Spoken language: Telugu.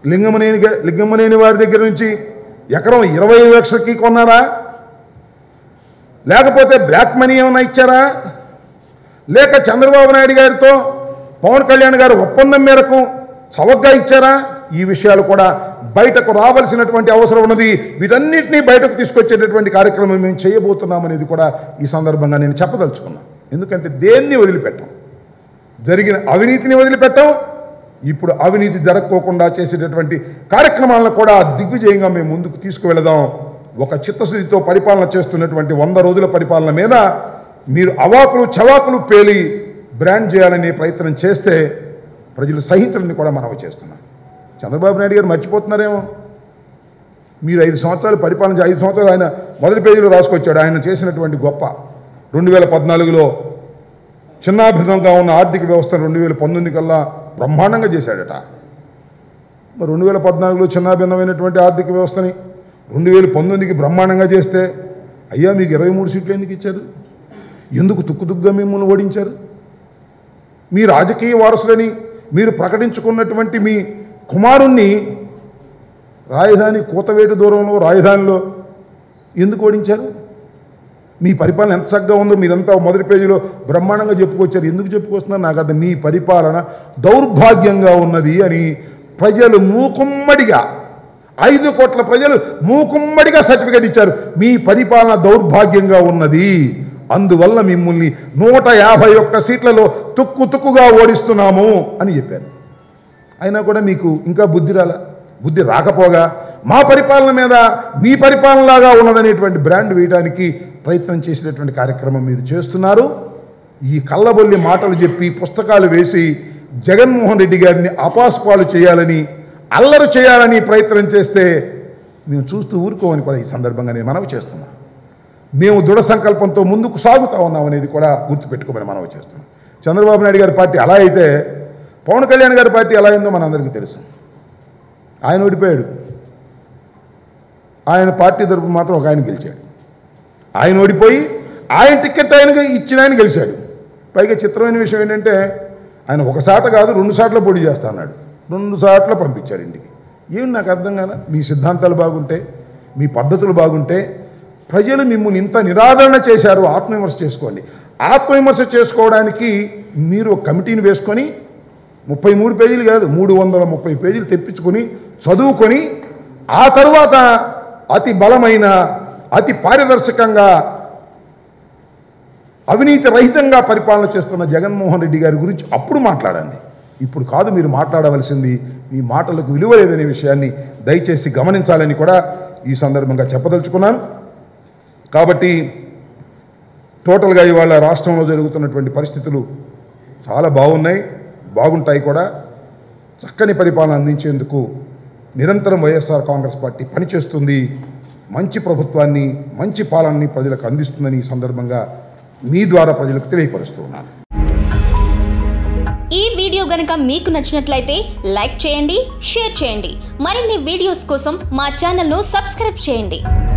లింగమనేని గ- లింగమనేని వారి దగ్గర నుంచి ఎకరం ఇరవై లక్షలకి కొన్నారా లేకపోతే బ్లాక్ మనీ ఏమైనా ఇచ్చారా లేక చంద్రబాబు నాయుడు గారితో పవన్ కళ్యాణ్ గారు ఒప్పందం మేరకు చవకగా ఇచ్చారా ఈ విషయాలు కూడా బయటకు రావాల్సినటువంటి అవసరం ఉన్నది వీటన్నిటినీ బయటకు తీసుకొచ్చేటటువంటి కార్యక్రమం మేము చేయబోతున్నామనేది కూడా ఈ సందర్భంగా నేను చెప్పదలుచుకున్నాను ఎందుకంటే దేన్ని వదిలిపెట్టాం జరిగిన అవినీతిని వదిలిపెట్టాం ఇప్పుడు అవినీతి జరగకోకుండా చేసేటటువంటి కార్యక్రమాలను కూడా దిగ్విజయంగా మేము ముందుకు తీసుకువెళదాం ఒక చిత్తశుద్ధితో పరిపాలన చేస్తున్నటువంటి వంద రోజుల పరిపాలన మీద మీరు అవాకులు చవాకులు పేలి బ్రాండ్ చేయాలనే ప్రయత్నం చేస్తే ప్రజలు సహించాలని కూడా మనవి చేస్తున్నాం చంద్రబాబు నాయుడు గారు మర్చిపోతున్నారేమో మీరు ఐదు సంవత్సరాలు పరిపాలన చే- ఐదు సంవత్సరాలు ఆయన మొదటి పేజీలో రాసుకొచ్చాడు ఆయన చేసినటువంటి గొప్ప రెండు వేల పద్నాలుగులో చిన్నాభిన్నంగా ఉన్న ఆర్థిక వ్యవస్థను రెండు వేల పంతొమ్మిది కల్లా బ్రహ్మాండంగా చేశాడట మరి రెండు వేల పద్నాలుగులో చిన్నాభిన్నమైనటువంటి ఆర్థిక వ్యవస్థని రెండు వేల పంతొమ్మిదికి బ్రహ్మాండంగా చేస్తే అయ్యా మీకు ఇరవై మూడు సీట్లు ఎందుకు ఇచ్చారు ఎందుకు తుక్కు తుక్కుగా మిమ్మల్ని ఓడించారు మీ రాజకీయ వారసులని మీరు ప్రకటించుకున్నటువంటి మీ కుమారుణ్ణి రాజధాని కూతవేటు దూరంలో రాజధానిలో ఎందుకు ఓడించారు మీ పరిపాలన ఎంత చక్కగా ఉందో మీరంతా మొదటి పేజీలో బ్రహ్మాండంగా చెప్పుకొచ్చారు ఎందుకు చెప్పుకొస్తున్నారు నాకు అర్థం మీ పరిపాలన దౌర్భాగ్యంగా ఉన్నది అని ప్రజలు మూకుమ్మడిగా ఐదు కోట్ల ప్రజలు మూకుమ్మడిగా సర్టిఫికేట్ ఇచ్చారు మీ పరిపాలన దౌర్భాగ్యంగా ఉన్నది అందువల్ల మిమ్మల్ని నూట యాభై ఒక్క సీట్లలో తుక్కు తుక్కుగా ఓడిస్తున్నాము అని చెప్పారు అయినా కూడా మీకు ఇంకా బుద్ధి రాలా బుద్ధి రాకపోగా మా పరిపాలన మీద మీ పరిపాలనలాగా ఉన్నదనేటువంటి బ్రాండ్ వేయడానికి ప్రయత్నం చేసేటటువంటి కార్యక్రమం మీరు చేస్తున్నారు ఈ కళ్ళబొల్లి మాటలు చెప్పి పుస్తకాలు వేసి జగన్మోహన్ రెడ్డి గారిని అపాస్పాలు చేయాలని అల్లరు చేయాలని ప్రయత్నం చేస్తే మేము చూస్తూ ఊరుకోమని కూడా ఈ సందర్భంగా నేను మనవి చేస్తున్నాను మేము దృఢ సంకల్పంతో ముందుకు సాగుతా ఉన్నాం అనేది కూడా గుర్తుపెట్టుకోమని మనవి చేస్తున్నాం చంద్రబాబు నాయుడు గారి పార్టీ అలా అయితే పవన్ కళ్యాణ్ గారి పార్టీ ఎలా అయిందో మనందరికీ తెలుసు ఆయన ఓడిపోయాడు ఆయన పార్టీ తరపున మాత్రం ఒక ఆయన గెలిచాడు ఆయన ఓడిపోయి ఆయన టికెట్ ఆయనకి ఇచ్చిన ఆయన గెలిచాడు పైగా చిత్రమైన విషయం ఏంటంటే ఆయన ఒక సాట కాదు రెండు సార్లు పోటీ చేస్తా అన్నాడు రెండు సార్లు పంపించారు ఇంటికి ఏమి నాకు అర్థం కాదా మీ సిద్ధాంతాలు బాగుంటే మీ పద్ధతులు బాగుంటే ప్రజలు మిమ్మల్ని ఇంత నిరాదరణ చేశారు ఆత్మవిమర్శ చేసుకోండి ఆత్మవిమర్శ చేసుకోవడానికి మీరు ఒక కమిటీని వేసుకొని ముప్పై మూడు పేజీలు కాదు మూడు వందల ముప్పై పేజీలు తెప్పించుకొని చదువుకొని ఆ తరువాత అతి బలమైన అతి పారదర్శకంగా అవినీతి రహితంగా పరిపాలన చేస్తున్న జగన్మోహన్ రెడ్డి గారి గురించి అప్పుడు మాట్లాడండి ఇప్పుడు కాదు మీరు మాట్లాడవలసింది మీ మాటలకు విలువ లేదనే విషయాన్ని దయచేసి గమనించాలని కూడా ఈ సందర్భంగా చెప్పదలుచుకున్నాను కాబట్టి టోటల్గా ఇవాళ రాష్ట్రంలో జరుగుతున్నటువంటి పరిస్థితులు చాలా బాగున్నాయి బాగుంటాయి కూడా చక్కని పరిపాలన అందించేందుకు నిరంతరం వైఎస్ఆర్ కాంగ్రెస్ పార్టీ పనిచేస్తుంది మంచి ప్రభుత్వాన్ని మంచి పాలనని ప్రజలకు అందిస్తుందని ఈ సందర్భంగా మీ ద్వారా ప్రజలకు తెలియపరుస్తూ ఉన్నాను ఈ వీడియో గనుక మీకు నచ్చినట్లయితే లైక్ చేయండి షేర్ చేయండి మరిన్ని వీడియోస్ కోసం మా ఛానల్ను సబ్స్క్రైబ్ చేయండి